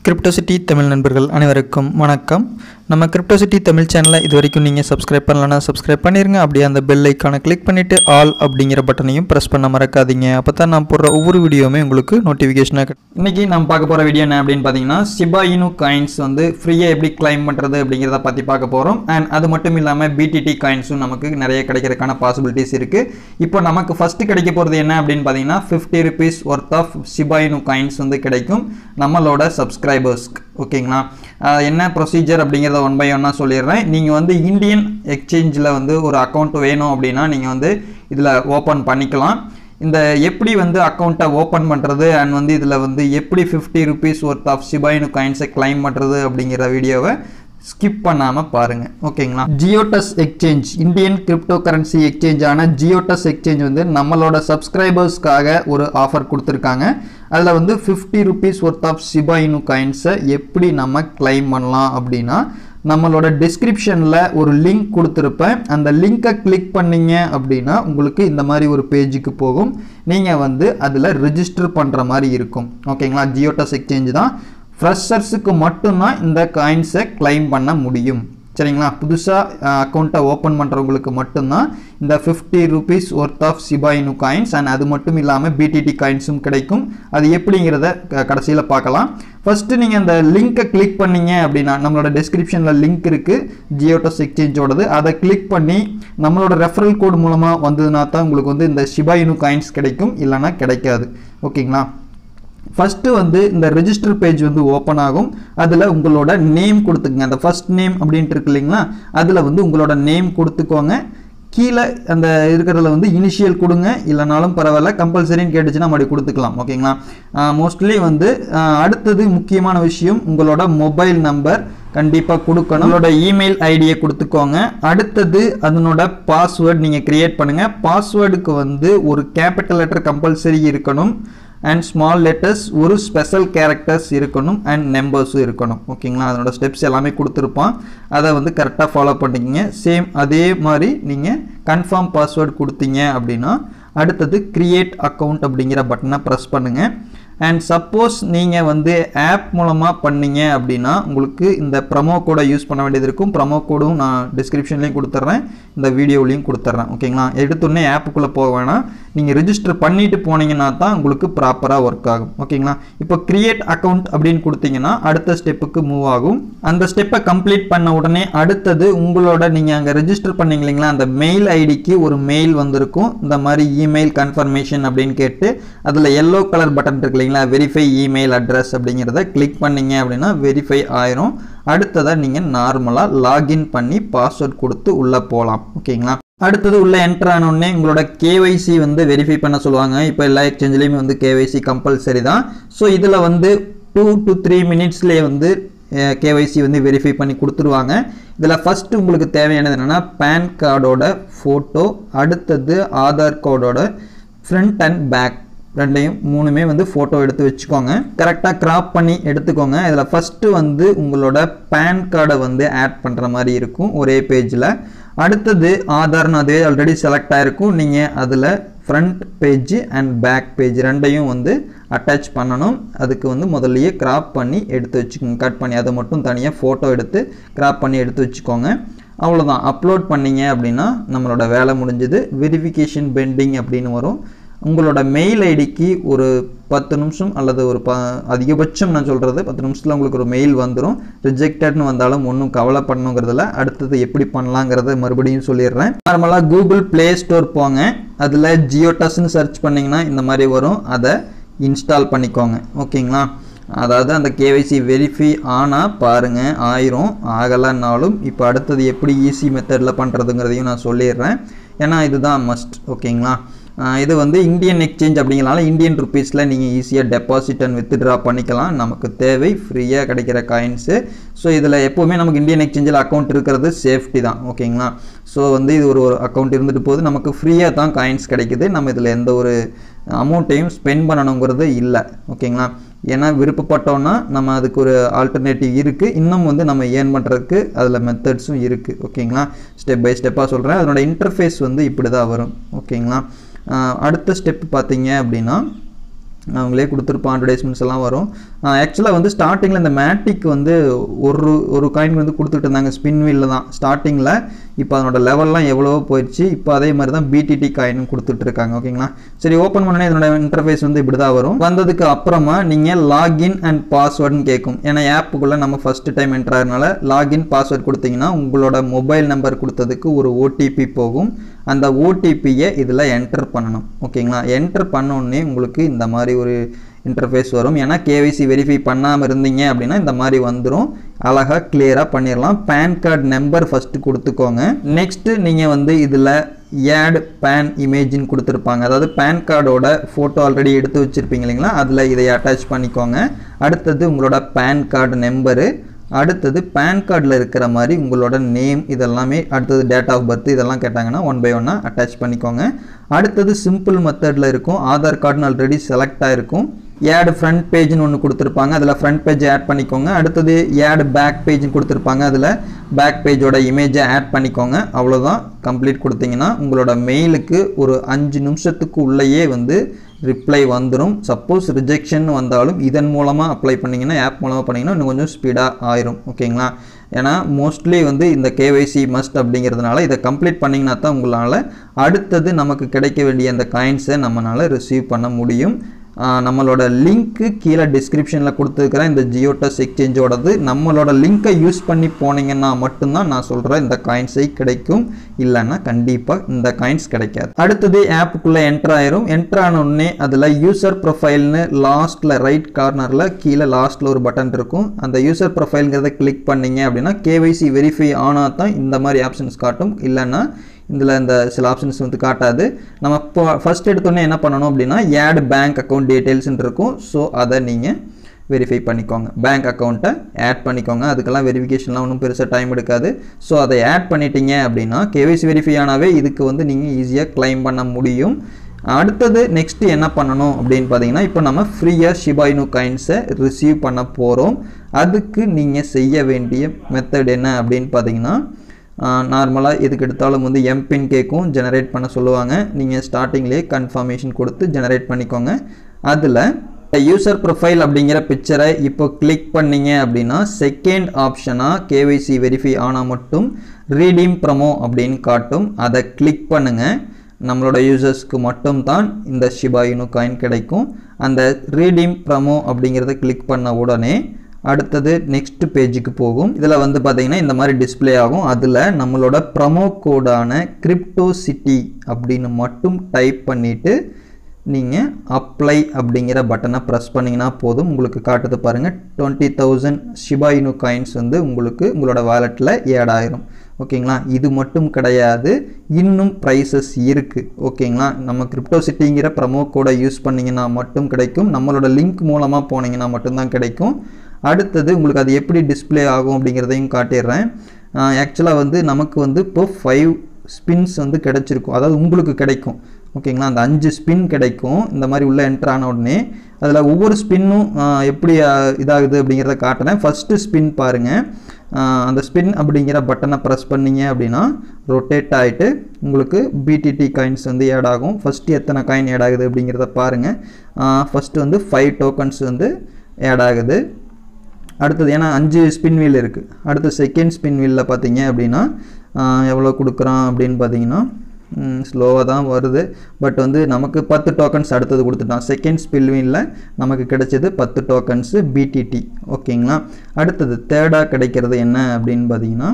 Crypto City Tamil நண்பர்கள் அனைவருக்கும் வணக்கம் நம்ம கிரிப்டோசிட்டி தமிழ் சேனலை இது வரைக்கும் நீங்கள் சப்ஸ்கிரைப் பண்ணலன்னா சப்ஸ்கிரைப் பண்ணிடுங்க அப்படியே அந்த பெல் ஐக்கானை கிளிக் பண்ணிவிட்டு ஆல் அப்படிங்கிற பட்டனையும் ப்ரெஸ் பண்ண மறக்காதீங்க அப்போ தான் நான் போடுற ஒவ்வொரு வீடியோவுமே உங்களுக்கு நோட்டிஃபிகேஷனாக இன்றைக்கி நம்ம பார்க்க போகிற வீடியோ என்ன அப்படின்னு பார்த்தீங்கன்னா சிபா இனு காயின்ஸ் வந்து ஃப்ரீயாக எப்படி கிளைம் பண்ணுறது அப்படிங்கிறத பற்றி பார்க்க போகிறோம் அண்ட் அது மட்டும் இல்லாமல் பிடிடி காயின்ஸும் நமக்கு நிறைய கிடைக்கிறதுக்கான பாசிபிலிட்டிஸ் இருக்குது இப்போ நமக்கு ஃபஸ்ட்டு கிடைக்க போகிறது என்ன அப்படின்னு பார்த்தீங்கன்னா fifty rupees worth of Shiba Inu coins வந்து கிடைக்கும் நம்மளோட சப்ஸ்கிரைபர்ஸ்க்கு ஓகேங்களா ஆஹ் என்ன ப்ரொசீஜர் அப்படிங்கிறத ஒன் பை ஒன்னாக சொல்லிடுறேன் நீங்கள் வந்து இந்தியன் எக்ஸ்சேஞ்சில் வந்து ஒரு அக்கௌண்ட் வேணும் அப்படின்னா நீங்கள் வந்து இதில் ஓப்பன் பண்ணிக்கலாம் இந்த எப்படி வந்து அக்கௌண்ட்டை ஓப்பன் பண்ணுறது அண்ட் வந்து இதில் வந்து எப்படி fifty rupees worth of Shiba Inu காயின்ஸை கிளைம் பண்ணுறது அப்படிங்கிற வீடியோவை ஸ்கிப் பண்ணாமல் பாருங்கள் ஓகேங்களா Giottus exchange Indian cryptocurrency எக்ஸ்சேஞ்சான ஜியோடஸ் எக்ஸ்சேஞ்ச் வந்து நம்மளோட சப்ஸ்கிரைபர்ஸ்க்காக ஒரு ஆஃபர் கொடுத்துருக்காங்க அதில் வந்து fifty rupees worth of Shiba Inu காயின்ஸை எப்படி நம்ம கிளைம் பண்ணலாம் அப்படின்னா நம்மளோட டிஸ்கிரிப்ஷனில் ஒரு லிங்க் கொடுத்துருப்பேன் அந்த லிங்கை கிளிக் பண்ணீங்க அப்படின்னா உங்களுக்கு இந்த மாதிரி ஒரு பேஜுக்கு போகும் நீங்கள் வந்து அதில் ரிஜிஸ்டர் பண்ணுற மாதிரி இருக்கும் ஓகேங்களா ஜியோடஸ் எக்ஸ்சேஞ்ச் தான் ஃப்ரெஷர்ஸுக்கு மட்டும்தான் இந்த காயின்ஸை கிளைம் பண்ண முடியும் சரிங்களா புதுசாக அக்கௌண்ட்டை ஓப்பன் பண்ணுறவங்களுக்கு மட்டும்தான் இந்த fifty rupees worth of Shiba Inu coins and அது மட்டும் இல்லாமல் பிடிடி காயின்ஸும் கிடைக்கும் அது எப்படிங்கிறத கடைசியில் பார்க்கலாம் ஃபஸ்ட்டு நீங்கள் அந்த லிங்க்கை கிளிக் பண்ணீங்க அப்படின்னா நம்மளோட டிஸ்கிரிப்ஷனில் லிங்க் இருக்குது ஜியோடஸ் எக்ஸ்சேஞ்சோடது அதை கிளிக் பண்ணி நம்மளோட ரெஃபரல் கோட் மூலமாக வந்ததுனா தான் உங்களுக்கு வந்து இந்த சிபாயினு காயின்ஸ் கிடைக்கும் இல்லைன்னா கிடைக்காது ஓகேங்களா ஃபஸ்ட்டு வந்து இந்த ரெஜிஸ்டர் பேஜ் வந்து ஓப்பன் ஆகும் அதில் உங்களோட நேம் கொடுத்துக்கங்க அந்த ஃபஸ்ட் நேம் அப்படின்ட்டு இருக்கு இல்லைங்களா அதில் வந்து உங்களோட நேம் கொடுத்துக்கோங்க கீழே அந்த இருக்கிறதுல வந்து இனிஷியல் கொடுங்க இல்லைனாலும் பரவாயில்ல கம்பல்சரின்னு கேட்டுச்சுன்னா அப்படி கொடுத்துக்கலாம் ஓகேங்களா மோஸ்ட்லி வந்து ஆஹ் அடுத்தது முக்கியமான விஷயம் உங்களோட மொபைல் நம்பர் கண்டிப்பாக கொடுக்கணும் உங்களோட இமெயில் ஐடியை கொடுத்துக்கோங்க அடுத்தது அதனோட பாஸ்வேர்டு நீங்கள் க்ரியேட் பண்ணுங்கள் பாஸ்வேர்டுக்கு வந்து ஒரு கேபிட்டல் லெட்டர் கம்பல்சரி இருக்கணும் அண்ட் ஸ்மால் லெட்டர்ஸ் ஒரு ஸ்பெஷல் கேரக்டர்ஸ் இருக்கணும் அண்ட் நம்பர்ஸும் இருக்கணும் ஓகேங்களா அதனோட ஸ்டெப்ஸ் எல்லாமே கொடுத்துருப்பான் அதை வந்து கரெக்டாக ஃபாலோ பண்ணிக்கிங்க சேம் அதே மாதிரி நீங்கள் கன்ஃபார்ம் பாஸ்வேர்டு கொடுத்தீங்க அப்படின்னா அடுத்தது க்ரியேட் அக்கௌண்ட் அப்படிங்கிற பட்டனை ப்ரெஸ் பண்ணுங்கள் அண்ட் சப்போஸ் நீங்கள் வந்து ஆப் மூலமாக பண்ணீங்க அப்படின்னா உங்களுக்கு இந்த ப்ரமோ கோடை யூஸ் பண்ண வேண்டியது இருக்கும் ப்ரமோ கோடும் நான் டிஸ்கிரிப்ஷன்லேயும் கொடுத்துட்றேன் இந்த வீடியோலையும் கொடுத்துட்றேன் ஓகேங்களா எடுத்தோடனே ஆப்புக்குள்ளே போக வேணாம் நீங்கள் ரிஜிஸ்டர் பண்ணிட்டு போனீங்கன்னா தான் உங்களுக்கு ப்ராப்பராக ஒர்க் ஆகும் ஓகேங்களா இப்போ கிரியேட் அக்கௌண்ட் அப்படின்னு கொடுத்தீங்கன்னா அடுத்த ஸ்டெப்புக்கு மூவ் ஆகும் அந்த ஸ்டெப்பை கம்ப்ளீட் பண்ண உடனே அடுத்தது உங்களோட நீங்கள் அங்கே ரெஜிஸ்டர் பண்ணீங்க இல்லைங்களா அந்த மெயில் ஐடிக்கு ஒரு மெயில் வந்திருக்கும் இந்த மாதிரி இமெயில் கன்ஃபர்மேஷன் அப்படின்னு கேட்டு அதில் எல்லோ கலர் பட்டன் இருக்கு இல்லைங்களா வெரிஃபை இமெயில் அட்ரஸ் அப்படிங்கிறத கிளிக் பண்ணீங்க அப்படின்னா வெரிஃபை ஆயிரும் அடுத்ததாக நீங்கள் நார்மலாக லாகின் பண்ணி பாஸ்வேர்ட் கொடுத்து உள்ளே போகலாம் ஓகேங்களா அடுத்தது உள்ள என்டர் ஆனோடனே உங்களோட கேவைசி வந்து வெரிஃபை பண்ண சொல்லுவாங்க இப்போ எல்லா எக்ஸ்சேஞ்சிலையுமே வந்து கேவைசி கம்பல்சரி தான் ஸோ இதில் வந்து டூ டு த்ரீ மினிட்ஸ்லேயே வந்து கேவைசி வந்து வெரிஃபை பண்ணி கொடுத்துருவாங்க இதில் ஃபஸ்ட்டு உங்களுக்கு தேவையானது என்னென்னா பேன் கார்டோட ஃபோட்டோ அடுத்தது ஆதார் கார்டோட ஃப்ரண்ட் அண்ட் பேக் ரெண்டையும் மூணுமே வந்து ஃபோட்டோ எடுத்து வச்சுக்கோங்க கரெக்டாக க்ராப் பண்ணி எடுத்துக்கோங்க இதில் ஃபஸ்ட்டு வந்து உங்களோட பேன் கார்டை வந்து ஆட் பண்ணுற மாதிரி இருக்கும் ஒரே பேஜில் அடுத்தது ஆதார்னு அதே ஆல்ரெடி செலக்ட் ஆகிருக்கும் நீங்கள் அதில் front page and back page ரெண்டையும் வந்து அட்டாச் பண்ணணும் அதுக்கு வந்து முதல்லையே கிராப் பண்ணி எடுத்து வச்சுக்கோங்க கட் பண்ணி அதை மட்டும் தனியாக ஃபோட்டோ எடுத்து கிராப் பண்ணி எடுத்து வச்சுக்கோங்க அவ்வளோதான் அப்லோட் பண்ணீங்க அப்படின்னா நம்மளோட வேலை முடிஞ்சது வெரிஃபிகேஷன் பெண்டிங் அப்படின்னு வரும் உங்களோட மெயில் ஐடிக்கு ஒரு பத்து நிமிஷம் அல்லது ஒரு ப அதிகபட்சம் நான் சொல்கிறது பத்து நிமிஷத்தில் உங்களுக்கு ஒரு மெயில் வந்துடும் ரிஜெக்டட்னு வந்தாலும் ஒன்றும் கவலைப்படணுங்கிறதுல அடுத்தது எப்படி பண்ணலாங்கிறத மறுபடியும் சொல்லிடுறேன் நார்மலாக கூகுள் ப்ளே ஸ்டோர் போங்க அதில் ஜியோடஸ்ன்னு சர்ச் பண்ணிங்கன்னா இந்த மாதிரி வரும் அதை இன்ஸ்டால் பண்ணிக்கோங்க ஓகேங்களா அதாவது அந்த கேவைசி வெரிஃபை ஆனால் பாருங்கள் ஆயிரும் ஆகலைன்னாலும் இப்போ அடுத்தது எப்படி ஈஸி மெத்தடில் பண்ணுறதுங்கிறதையும் நான் சொல்லிடுறேன் ஏன்னா இதுதான் மஸ்ட் ஓகேங்களா இது வந்து இந்தியன் எக்ஸ்சேஞ்ச் அப்படிங்கிறனால இந்தியன் ருபீஸில் நீங்கள் ஈஸியாக டெபாசிட் அண்ட் வித்ட்ரா பண்ணிக்கலாம் நமக்கு தேவை ஃப்ரீயாக கிடைக்கிற காயின்ஸு ஸோ இதில் எப்போவுமே நமக்கு இந்தியன் எக்ஸ்சேஞ்சில் அக்கௌண்ட் இருக்கிறது சேஃப்டி தான் ஓகேங்களா ஸோ வந்து இது ஒரு ஒரு அக்கௌண்ட் இருந்துட்டு போது நமக்கு ஃப்ரீயாக தான் காயின்ஸ் கிடைக்குது நம்ம இதில் எந்த ஒரு அமௌண்ட்டையும் ஸ்பெண்ட் பண்ணணுங்கிறது இல்லை ஓகேங்களா ஏன்னா விருப்பப்பட்டோன்னா நம்ம அதுக்கு ஒரு ஆல்டர்னேட்டிவ் இருக்குது இன்னும் வந்து நம்ம ஏர்ன் பண்ணுறதுக்கு அதில் மெத்தட்ஸும் இருக்குது ஓகேங்களா ஸ்டெப் பை ஸ்டெப்பாக சொல்கிறேன் அதனோட இன்டர்ஃபேஸ் வந்து இப்படி தான் வரும் ஓகேங்களா அடுத்த ஸ்டெப் பார்த்தீங்க அப்படின்னா அவங்களே கொடுத்துருப்போம் அட்வர்டைஸ்மெண்ட்ஸ் எல்லாம் வரும் ஆக்சுவலாக வந்து ஸ்டார்டிங்கில் இந்த மேட்டிக் வந்து ஒரு ஒரு காயின் வந்து கொடுத்துட்டு இருந்தாங்க ஸ்பின் வீலில் தான் ஸ்டார்டிங்கில் இப்போ அதனோட லெவல்லாம் எவ்வளவோ போயிடுச்சு இப்போ அதே மாதிரி தான் பிடிடி காயினும் கொடுத்துட்டு இருக்காங்க ஓகேங்களா சரி ஓப்பன் பண்ணனே இதனோட இன்டர்ஃபேஸ் வந்து இப்படி தான் வரும் வந்ததுக்கு அப்புறமா நீங்கள் லாகின் அண்ட் பாஸ்வேர்டுன்னு கேட்கும் ஏன்னா ஆப்புக்குள்ளே நம்ம ஃபஸ்ட் டைம் என்ட்ரு ஆகிறதுனால லாகின் பாஸ்வேர்ட் கொடுத்தீங்கன்னா உங்களோட மொபைல் நம்பர் கொடுத்ததுக்கு ஒரு ஓடிபி போகும் அந்த ஓடிபியை இதில் என்டர் பண்ணணும் ஓகேங்களா என்டர் பண்ணோடனே உங்களுக்கு இந்த மாதிரி ஒரு இன்டர்ஃபேஸ் வரும் ஏன்னா கேவைசி வெரிஃபை பண்ணாமல் இருந்தீங்க அப்படின்னா இந்த மாதிரி வந்துடும் அழகாக கிளியராக பண்ணிடலாம் பேன் கார்டு நம்பர் ஃபஸ்ட்டு கொடுத்துக்கோங்க நெக்ஸ்ட்டு நீங்கள் வந்து இதில் ஏட் பேன் இமேஜின்னு கொடுத்துருப்பாங்க அதாவது பேன் கார்டோட ஃபோட்டோ ஆல்ரெடி எடுத்து வச்சுருப்பீங்க இல்லைங்களா அதில் இதை அட்டாச் பண்ணிக்கோங்க அடுத்தது உங்களோட பேன் கார்டு நம்பரு அடுத்தது பேன் கார்டில் இருக்கிற மாதிரி உங்களோட நேம் இதெல்லாமே அடுத்தது டேட் ஆஃப் பர்த் இதெல்லாம் கேட்டாங்கன்னா ஒன் பை ஒன்னாக அட்டாச் பண்ணிக்கோங்க அடுத்தது சிம்பிள் மெத்தடில் இருக்கும் ஆதார் கார்டுன்னு ஆல்ரெடி செலக்ட் ஆகிருக்கும் ஏடு ஃப்ரண்ட் பேஜ்னு ஒன்று கொடுத்துருப்பாங்க அதில் ஃப்ரண்ட் பேஜ் ஆட் பண்ணிக்கோங்க அடுத்தது ஏடு பேக் பேஜ்னு கொடுத்துருப்பாங்க அதில் பேக் பேஜோட இமேஜை ஆட் பண்ணிக்கோங்க அவ்வளோதான் கம்ப்ளீட் கொடுத்தீங்கன்னா உங்களோட மெயிலுக்கு ஒரு அஞ்சு நிமிஷத்துக்கு உள்ளேயே வந்து ரிப்ளை வந்துடும் சப்போஸ் ரிஜெக்ஷன் வந்தாலும் இதன் மூலமாக அப்ளை பண்ணிங்கன்னா ஆப் மூலமாக பண்ணிங்கன்னா இன்னும் கொஞ்சம் ஸ்பீடாக ஆயிரும் ஓகேங்களா ஏன்னா மோஸ்ட்லி வந்து இந்த கேவைசி மஸ்ட் அப்படிங்கிறதுனால இதை கம்ப்ளீட் பண்ணிங்கன்னா தான் உங்களால் அடுத்தது நமக்கு கிடைக்க வேண்டிய அந்த காயின்ஸை நம்மளால் ரிசீவ் பண்ண முடியும் நம்மளோட லிங்க்கு கீழே டிஸ்கிரிப்ஷனில் கொடுத்துருக்குறேன் இந்த ஜியோடஸ் எக்ஸ்சேஞ்சோடது நம்மளோட லிங்க்கை யூஸ் பண்ணி போனீங்கன்னா மட்டும்தான் நான் சொல்கிற இந்த காயின்ஸை கிடைக்கும் இல்லைன்னா கண்டிப்பாக இந்த காயின்ஸ் கிடைக்காது அடுத்தது ஆப்புக்குள்ளே என்ட்ரு ஆயிரும் என்ட்ரு ஆனோடனே அதில் யூசர் ப்ரொஃபைல்னு லாஸ்ட்டில் ரைட் கார்னரில் கீழே லாஸ்ட்டில் ஒரு பட்டன் இருக்கும் அந்த யூசர் ப்ரொஃபைல்ங்கிறத கிளிக் பண்ணீங்க அப்படின்னா கேவைசி வெரிஃபை ஆனால் தான் இந்த மாதிரி ஆப்ஷன்ஸ் காட்டும் இல்லைன்னா இதில் இந்த சில ஆப்ஷன்ஸ் வந்து காட்டாது நம்ம இப்போ ஃபஸ்ட் எடுத்தோடனே என்ன பண்ணணும் அப்படின்னா ஏட் பேங்க் அக்கௌண்ட் டீட்டெயில்ஸ்னு இருக்கும் ஸோ அதை நீங்கள் வெரிஃபை பண்ணிக்கோங்க பேங்க் அக்கௌண்ட்டை ஆட் பண்ணிக்கோங்க அதுக்கெல்லாம் வெரிஃபிகேஷன்லாம் ஒன்றும் பெருசாக டைம் எடுக்காது ஸோ அதை ஆட் பண்ணிட்டீங்க அப்படின்னா கேவைசி வெரிஃபை ஆனாவே இதுக்கு வந்து நீங்கள் ஈஸியாக கிளைம் பண்ண முடியும் அடுத்தது நெக்ஸ்ட்டு என்ன பண்ணணும் அப்படின்னு பார்த்தீங்கன்னா இப்போ நம்ம ஃப்ரீயாக ஷிபாயினு காயின்ஸை ரிசீவ் பண்ண போகிறோம் அதுக்கு நீங்கள் செய்ய வேண்டிய மெத்தட் என்ன அப்படின்னு பார்த்தீங்கன்னா நார்மலாக எதுக்கு எடுத்தாலும் வந்து எம்பின் கேட்கும் ஜெனரேட் பண்ண சொல்லுவாங்க நீங்கள் ஸ்டார்டிங்லேயே கன்ஃபர்மேஷன் கொடுத்து ஜெனரேட் பண்ணிக்கோங்க அதில் யூசர் ப்ரொஃபைல் அப்படிங்கிற பிக்சரை இப்போ கிளிக் பண்ணீங்க அப்படின்னா செகண்ட் ஆப்ஷனாக கேவைசி வெரிஃபை ஆனால் மட்டும் ரீடீம் ப்ரமோ அப்படின்னு காட்டும் அதை கிளிக் பண்ணுங்கள் நம்மளோட யூசர்ஸ்க்கு மட்டும் தான் இந்த ஷிபாயினு காயின் கிடைக்கும் அந்த ரீடீம் ப்ரமோ அப்படிங்கிறத கிளிக் பண்ண உடனே அடுத்தது நெக்ஸ்ட் பேஜுக்கு போகும் இதில் வந்து பார்த்தீங்கன்னா இந்த மாதிரி டிஸ்பிளே ஆகும் அதில் நம்மளோட ப்ரமோ கோடான கிரிப்டோ சிட்டி அப்படின்னு மட்டும் டைப் பண்ணிவிட்டு நீங்கள் அப்ளை அப்படிங்கிற பட்டனை ப்ரெஸ் பண்ணிங்கன்னா போதும் உங்களுக்கு காட்டுது பாருங்கள் டுவெண்ட்டி தௌசண்ட் ஷிபாயினு காயின்ஸ் வந்து உங்களுக்கு உங்களோட வாலெட்டில் ஏட் ஆயிரும் ஓகேங்களா இது மட்டும் கிடையாது இன்னும் ப்ரைஸஸ் இருக்குது ஓகேங்களா நம்ம கிரிப்டோ சிட்டிங்கிற ப்ரமோ கோடை யூஸ் பண்ணிங்கன்னா மட்டும் கிடைக்கும் நம்மளோட லிங்க் மூலமாக போனீங்கன்னா மட்டும்தான் கிடைக்கும் அடுத்தது உங்களுக்கு அது எப்படி டிஸ்பிளே ஆகும் அப்படிங்கிறதையும் காட்டிடுறேன் ஆக்சுவலாக வந்து நமக்கு வந்து இப்போ ஃபைவ் ஸ்பின்ஸ் வந்து கிடச்சிருக்கும் அதாவது உங்களுக்கு கிடைக்கும் ஓகேங்களா அந்த அஞ்சு ஸ்பின் கிடைக்கும் இந்த மாதிரி உள்ளே என்ட்ரு ஆன உடனே அதில் ஒவ்வொரு ஸ்பின்னும் எப்படி இதாகுது அப்படிங்கிறத காட்டுறேன் ஃபஸ்ட்டு ஸ்பின் பாருங்கள் அந்த ஸ்பின் அப்படிங்கிற பட்டனை ப்ரெஸ் பண்ணிங்க அப்படின்னா ரொட்டேட் ஆகிட்டு உங்களுக்கு பிடிடி காயின்ஸ் வந்து ஆட் ஆகும் ஃபஸ்ட்டு எத்தனை காயின் ஆட் ஆகுது அப்படிங்கிறத பாருங்கள் ஃபஸ்ட்டு வந்து ஃபைவ் டோக்கன்ஸ் வந்து ஆட் ஆகுது அடுத்தது ஏன்னா அஞ்சு ஸ்பின் வீல் இருக்குது அடுத்து செகண்ட் ஸ்பின் வீலில் பார்த்தீங்க அப்படின்னா எவ்வளோ கொடுக்குறான் அப்படின்னு பார்த்தீங்கன்னா ஸ்லோவாக தான் வருது பட் வந்து நமக்கு பத்து டோக்கன்ஸ் அடுத்தது கொடுத்துட்டான் செகண்ட் ஸ்பில் வீலில் நமக்கு கிடைச்சது பத்து டோக்கன்ஸு பிடிடி ஓகேங்களா அடுத்தது தேர்டாக கிடைக்கிறது என்ன அப்படின்னு பார்த்தீங்கன்னா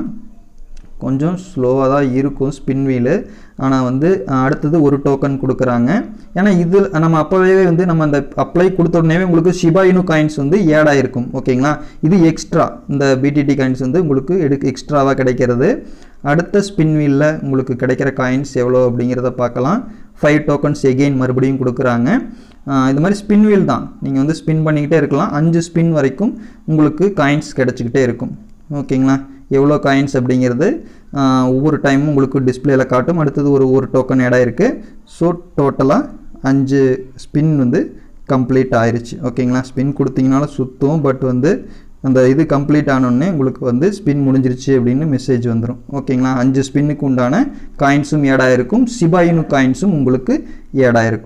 கொஞ்சம் ஸ்லோவாக தான் இருக்கும் ஸ்பின் வீலு ஆனால் வந்து அடுத்தது ஒரு டோக்கன் கொடுக்குறாங்க ஏன்னா இது நம்ம அப்போவே வந்து நம்ம அந்த அப்ளை கொடுத்த உடனே உங்களுக்கு ஷிபாயினு காயின்ஸ் வந்து ஏட் ஆகிருக்கும் ஓகேங்களா இது எக்ஸ்ட்ரா இந்த பிடிடி காயின்ஸ் வந்து உங்களுக்கு எடுக்க எக்ஸ்ட்ராவாக கிடைக்கிறது அடுத்த ஸ்பின் வீலில் உங்களுக்கு கிடைக்கிற காயின்ஸ் எவ்வளோ அப்படிங்கிறத பார்க்கலாம் ஃபைவ் டோக்கன்ஸ் எகெயின் மறுபடியும் கொடுக்குறாங்க இது மாதிரி ஸ்பின் வீல் தான் நீங்கள் வந்து ஸ்பின் பண்ணிக்கிட்டே இருக்கலாம் அஞ்சு ஸ்பின் வரைக்கும் உங்களுக்கு காயின்ஸ் கிடச்சிக்கிட்டே இருக்கும் ஓகேங்களா எவ்வளோ காயின்ஸ் அப்படிங்கிறது ஒவ்வொரு டைமும் உங்களுக்கு டிஸ்பிளேல காட்டும் அடுத்தது ஒரு ஒரு டோக்கன் இடம் இருக்குது ஸோ டோட்டலாக அஞ்சு ஸ்பின் வந்து கம்ப்ளீட் ஆயிடுச்சு ஓகேங்களா ஸ்பின் கொடுத்தீங்கனாலும் சுற்றும் பட் வந்து அந்த இது கம்ப்ளீட் ஆனோடனே உங்களுக்கு வந்து ஸ்பின் முடிஞ்சிருச்சு அப்படின்னு மெசேஜ் வந்துடும் ஓகேங்களா அஞ்சு ஸ்பின்னுக்கு உண்டான காயின்ஸும் ஏடாயிருக்கும் சிபாயினு காயின்ஸும் உங்களுக்கு ஏடாயிருக்கும்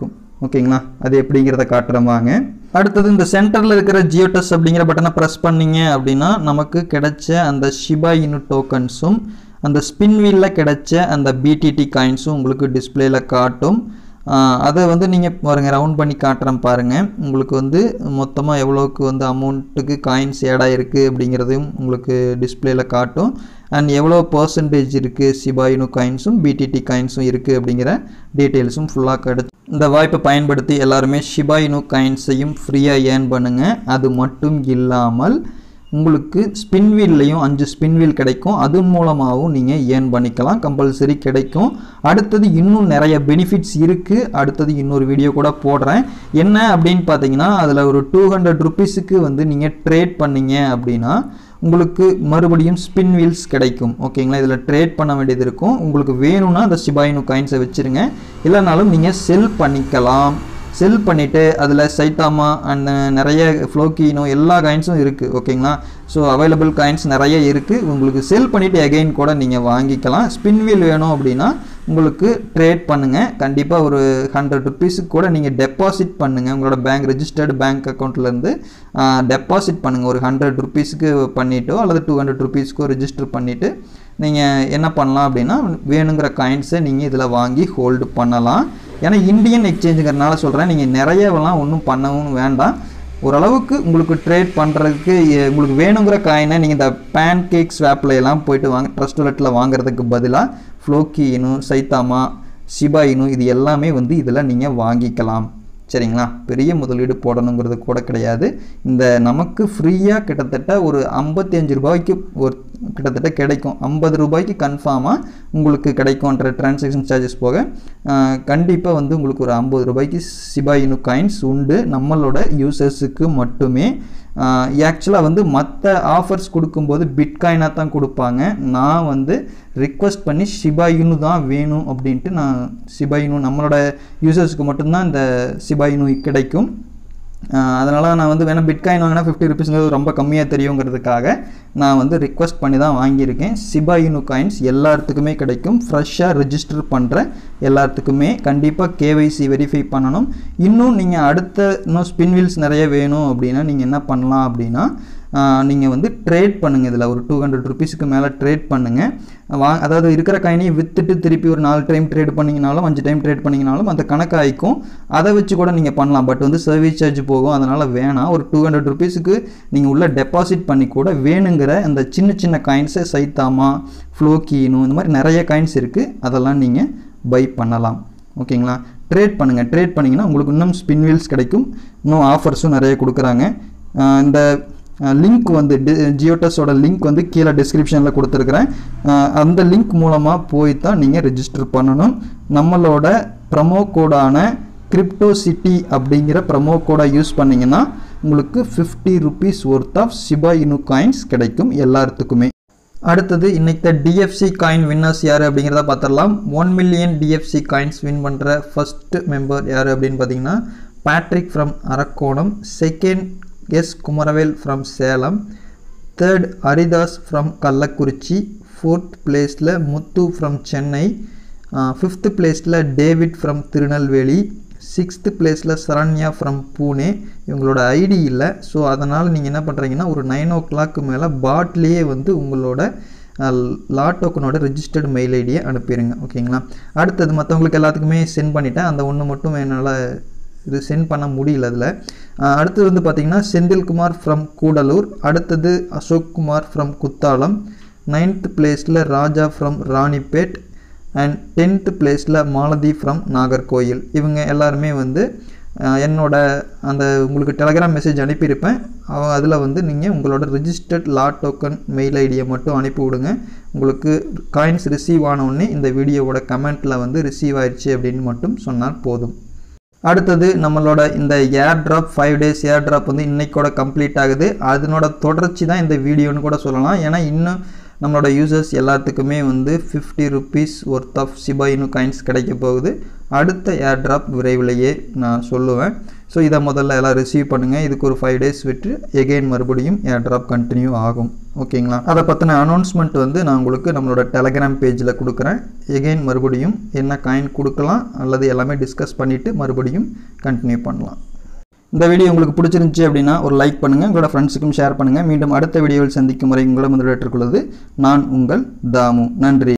ஓகேங்களா அது எப்படிங்கிறத காட்டுறேன் வாங்க அடுத்தது இந்த சென்டரில் இருக்கிற ஜியோடஸ் அப்படிங்கிற பட்டனை ப்ரெஸ் பண்ணீங்க அப்படின்னா நமக்கு கிடைச்ச அந்த ஷிபா இனு டோக்கன்ஸும் அந்த ஸ்பின் வீலில் கிடைச்ச அந்த பிடிடி காயின்ஸும் உங்களுக்கு டிஸ்பிளேல காட்டும் ஆஹ் அதை வந்து நீங்கள் பாருங்கள் ரவுண்ட் பண்ணி காட்டுறேன் பாருங்கள் உங்களுக்கு வந்து மொத்தமாக எவ்வளோக்கு வந்து அமௌண்ட்டுக்கு காயின்ஸ் ஏடாக இருக்குது அப்படிங்கிறதையும் உங்களுக்கு டிஸ்பிளேல காட்டும் அண்ட் எவ்வளோ பர்சன்டேஜ் இருக்குது சிபாயினு காயின்ஸும் பிடிடி காயின்ஸும் இருக்குது அப்படிங்கிற டீட்டெயில்ஸும் ஃபுல்லாக கிடைச்சி இந்த வாய்ப்பை பயன்படுத்தி எல்லாருமே ஷிபாயினு காயின்ஸையும் ஃப்ரீயாக ஏர்ன் பண்ணுங்கள் அது மட்டும் இல்லாமல் உங்களுக்கு ஸ்பின் வீல்லையும் அஞ்சு ஸ்பின் வீல் கிடைக்கும் அது மூலமாகவும் நீங்கள் ஏர்ன் பண்ணிக்கலாம் கம்பல்சரி கிடைக்கும் அடுத்தது இன்னும் நிறைய பெனிஃபிட்ஸ் இருக்குது அடுத்தது இன்னொரு வீடியோ கூட போடுறேன் என்ன அப்படின்னு பார்த்தீங்கன்னா அதில் ஒரு டூ ஹண்ட்ரட் ருபீஸுக்கு வந்து நீங்கள் ட்ரேட் பண்ணீங்க அப்படின்னா உங்களுக்கு மறுபடியும் ஸ்பின் வீல்ஸ் கிடைக்கும் ஓகேங்களா இதில் ட்ரேட் பண்ண வேண்டியது இருக்கும் உங்களுக்கு வேணும்னா அந்த சிபாயினு காயின்ஸை வச்சுருங்க இல்லைனாலும் நீங்கள் செல் பண்ணிக்கலாம் செல் பண்ணிவிட்டு அதில் சைத்தாமா அண்ட் நிறைய ஃப்ளோக்கினோ எல்லா காயின்ஸும் இருக்குது ஓகேங்களா ஸோ அவைலபிள் காயின்ஸ் நிறைய இருக்குது உங்களுக்கு செல் பண்ணிவிட்டு எகைன் கூட நீங்கள் வாங்கிக்கலாம் ஸ்பின் வீல் வேணும் அப்படின்னா உங்களுக்கு ட்ரேட் பண்ணுங்கள் கண்டிப்பாக ஒரு ஹண்ட்ரட் ருபீஸுக்கு கூட நீங்கள் டெபாசிட் பண்ணுங்கள் உங்களோட பேங்க் ரெஜிஸ்டர்டு பேங்க் அக்கௌண்ட்லேருந்து டெபாசிட் பண்ணுங்கள் ஒரு ஹண்ட்ரட் ருபீஸுக்கு பண்ணிட்டோ அல்லது டூ ஹண்ட்ரட் ருபீஸ்க்கோ ரெஜிஸ்டர் பண்ணிவிட்டு நீங்கள் என்ன பண்ணலாம் அப்படின்னா வேணுங்கிற காயின்ஸை நீங்கள் இதில் வாங்கி ஹோல்டு பண்ணலாம் ஏன்னா இந்தியன் எக்ஸ்சேஞ்சுங்கிறனால சொல்கிறேன் நீங்கள் நிறையவெல்லாம் ஒன்றும் பண்ணவும் வேண்டாம் ஓரளவுக்கு உங்களுக்கு ட்ரேட் பண்ணுறதுக்கு எ- உங்களுக்கு வேணுங்கிற காயினை நீங்கள் இந்த பேன் கேக் ஸ்வாப்பில் எல்லாம் போயிட்டு வாங்க ட்ரஸ்ட் வாலெட்டில் வாங்குறதுக்கு பதிலாக ஃப்ளோக்கி இனு சைத்தாமா ஷிபா இனு இது எல்லாமே வந்து இதில் நீங்கள் வாங்கிக்கலாம் சரிங்களா பெரிய முதலீடு போடணுங்கிறது கூட கிடையாது இந்த நமக்கு ஃப்ரீயாக கிட்டத்தட்ட ஒரு ஐம்பத்தி அஞ்சு ரூபாய்க்கு ஒரு கிட்டத்தட்ட கிடைக்கும் ஐம்பது ரூபாய்க்கு கன்ஃபார்மாக உங்களுக்கு கிடைக்கும்ன்ற டிரான்சாக்ஷன் சார்ஜஸ் போக கண்டிப்பாக வந்து உங்களுக்கு ஒரு ஐம்பது ரூபாய்க்கு சிபாயினு காயின்ஸ் உண்டு நம்மளோட யூசர்ஸுக்கு மட்டுமே ஆக்சுவலாக வந்து மற்ற ஆஃபர்ஸ் கொடுக்கும்போது பிட்காயினாக தான் கொடுப்பாங்க நான் வந்து ரிக்வஸ்ட் பண்ணி சிபாயினு தான் வேணும் அப்படின்ட்டு நான் சிபாயினு நம்மளோட யூசர்ஸ்க்கு மட்டும்தான் இந்த சிபாயினு கிடைக்கும் அதனால் நான் வந்து வேணால் பிட்காயின் வாங்கினா ஃபிஃப்டி ருபீஸ்ங்கிறது ரொம்ப கம்மியாக தெரியுங்கிறதுக்காக நான் வந்து ரிக்வஸ்ட் பண்ணி தான் வாங்கியிருக்கேன் சிபா இனு காயின்ஸ் எல்லாத்துக்குமே கிடைக்கும் ஃப்ரெஷ்ஷாக ரெஜிஸ்டர் பண்ணுற எல்லாத்துக்குமே கண்டிப்பாக கேவைசி வெரிஃபை பண்ணணும் இன்னும் நீங்கள் அடுத்த இன்னும் ஸ்பின் வீல்ஸ் நிறைய வேணும் அப்படின்னா நீங்கள் என்ன பண்ணலாம் அப்படின்னா நீங்கள் வந்து ட்ரேட் பண்ணுங்கள் இதில் ஒரு டூ ஹண்ட்ரட் ருபீஸுக்கு மேலே ட்ரேட் பண்ணுங்கள் வா அதாவது இருக்கிற காயினையும் விற்றுட்டு திருப்பி ஒரு நாலு டைம் ட்ரேட் பண்ணிங்கனாலும் அஞ்சு டைம் ட்ரேட் பண்ணிங்கனாலும் அந்த கணக்காய்க்கும் அதை வச்சு கூட நீங்கள் பண்ணலாம் பட் வந்து சர்வீஸ் சார்ஜ் போகும் அதனால் வேணாம் ஒரு டூ ஹண்ட்ரட் ருபீஸுக்கு நீங்கள் உள்ள டெபாசிட் பண்ணி கூட வேணுங்கிற அந்த சின்ன சின்ன காயின்ஸை சைத்தாமா ஃப்ளோக்கீனு இந்த மாதிரி நிறைய காயின்ஸ் இருக்குது அதெல்லாம் நீங்கள் பை பண்ணலாம் ஓகேங்களா ட்ரேட் பண்ணுங்கள் ட்ரேட் பண்ணிங்கன்னா உங்களுக்கு இன்னும் ஸ்பின் வீல்ஸ் கிடைக்கும் இன்னும் ஆஃபர்ஸும் நிறைய கொடுக்குறாங்க ஆஹ் இந்த லிங்க் வந்து ஜியோடஸோட லிங்க் வந்து கீழே டிஸ்கிரிப்ஷனில் கொடுத்துருக்குறேன் ஆஹ் அந்த லிங்க் மூலமாக போய் தான் நீங்கள் ரெஜிஸ்டர் பண்ணணும் நம்மளோட ப்ரமோ கோடான கிரிப்டோ சிட்டி அப்படிங்கிற ப்ரமோ கோடை யூஸ் பண்ணிங்கன்னா உங்களுக்கு fifty rupees worth of Shiba Inu coins கிடைக்கும் எல்லாத்துக்குமே அடுத்தது இன்னைக்கு டிஎஃப்சி காயின் வின்னர்ஸ் யார் அப்படிங்கிறத பார்த்துடலாம் one million TFC coins win பண்ணுற ஃபர்ஸ்ட் மெம்பர் யார் அப்படின்னு பார்த்தீங்கன்னா Patrick from Arakkonam second S Kumaravel from Salem third Haridas from Kallakurichi fourth பிளேஸில் முத்து ஃப்ரம் சென்னை ஃபிஃப்த்து பிளேஸில் டேவிட் ஃப்ரம் திருநெல்வேலி சிக்ஸ்த்து பிளேஸில் சரண்யா ஃப்ரம் பூனே இவங்களோட ஐடி இல்லை ஸோ அதனால் நீங்கள் என்ன பண்ணுறீங்கன்னா ஒரு நைன் ஓ கிளாக்கு மேலே பாட்லேயே வந்து உங்களோட லா டோக்கனோட ரெஜிஸ்டர்டு மெயில் ஐடியை அனுப்பிடுங்க ஓகேங்களா அடுத்தது மற்றவங்களுக்கு எல்லாத்துக்குமே சென்ட் பண்ணிட்டேன் அந்த ஒன்று மட்டும் என்னால் இது சென்ட் பண்ண முடியல அதில் அடுத்தது வந்து பார்த்திங்கன்னா செந்தில்குமார் ஃப்ரம் கூடலூர் அடுத்தது அசோக் குமார் ஃப்ரம் குத்தாலம் நைன்த் பிளேஸில் Raja from Ranipet and tenth பிளேஸில் மாலதி ஃப்ரம் நாகர்கோயில் இவங்க எல்லாருமே வந்து அஹ், என்னோட அந்த உங்களுக்கு டெலகிராம் மெசேஜ் அனுப்பியிருப்பேன் அவ- அதில் வந்து நீங்கள் உங்களோட ரிஜிஸ்டர்ட் லா டோக்கன் மெயில் ஐடியை மட்டும் அனுப்பி விடுங்க உங்களுக்கு காயின்ஸ் ரிசீவ் ஆன உடனே இந்த வீடியோவோட கமெண்ட்டில் வந்து ரிசீவ் ஆயிடுச்சு அப்படின்னு மட்டும் சொன்னால் போதும் அடுத்தது நம்மளோட இந்த airdrop five days airdrop வந்து இன்னைக்கோட கம்ப்ளீட் ஆகுது அதனோட தொடர்ச்சி தான் இந்த வீடியோன்னு கூட சொல்லலாம் ஏன்னா இன்னும் நம்மளோட யூசர்ஸ் எல்லாத்துக்குமே வந்து fifty rupees worth of Shiba Inu coins கிடைக்க போகுது அடுத்த ஏர் ட்ராப் விரைவிலேயே நான் சொல்லுவேன் ஸோ இதை முதல்ல எல்லாம் ரிசீவ் பண்ணுங்கள் இதுக்கு ஒரு ஃபைவ் டேஸ் விட்டு எகெயின் மறுபடியும் ஏர் ட்ராப் கண்டினியூ ஆகும் ஓகேங்களா அதை பற்றின அனௌன்ஸ்மெண்ட் வந்து நான் உங்களுக்கு நம்மளோட டெலகிராம் பேஜில் கொடுக்குறேன் எகெயின் மறுபடியும் என்ன காயின் கொடுக்கலாம் அல்லது எல்லாமே டிஸ்கஸ் பண்ணிவிட்டு மறுபடியும் கண்டினியூ பண்ணலாம் இந்த வீடியோ உங்களுக்கு பிடிச்சிருந்துச்சி அப்படின்னா ஒரு லைக் பண்ணுங்கள் உங்களோட ஃப்ரெண்ட்ஸுக்கும் ஷேர் பண்ணுங்கள் மீண்டும் அடுத்த வீடியோவில் சந்திக்கும் வரை உங்களிடம் வந்து நான் உங்கள் தாமு நன்றி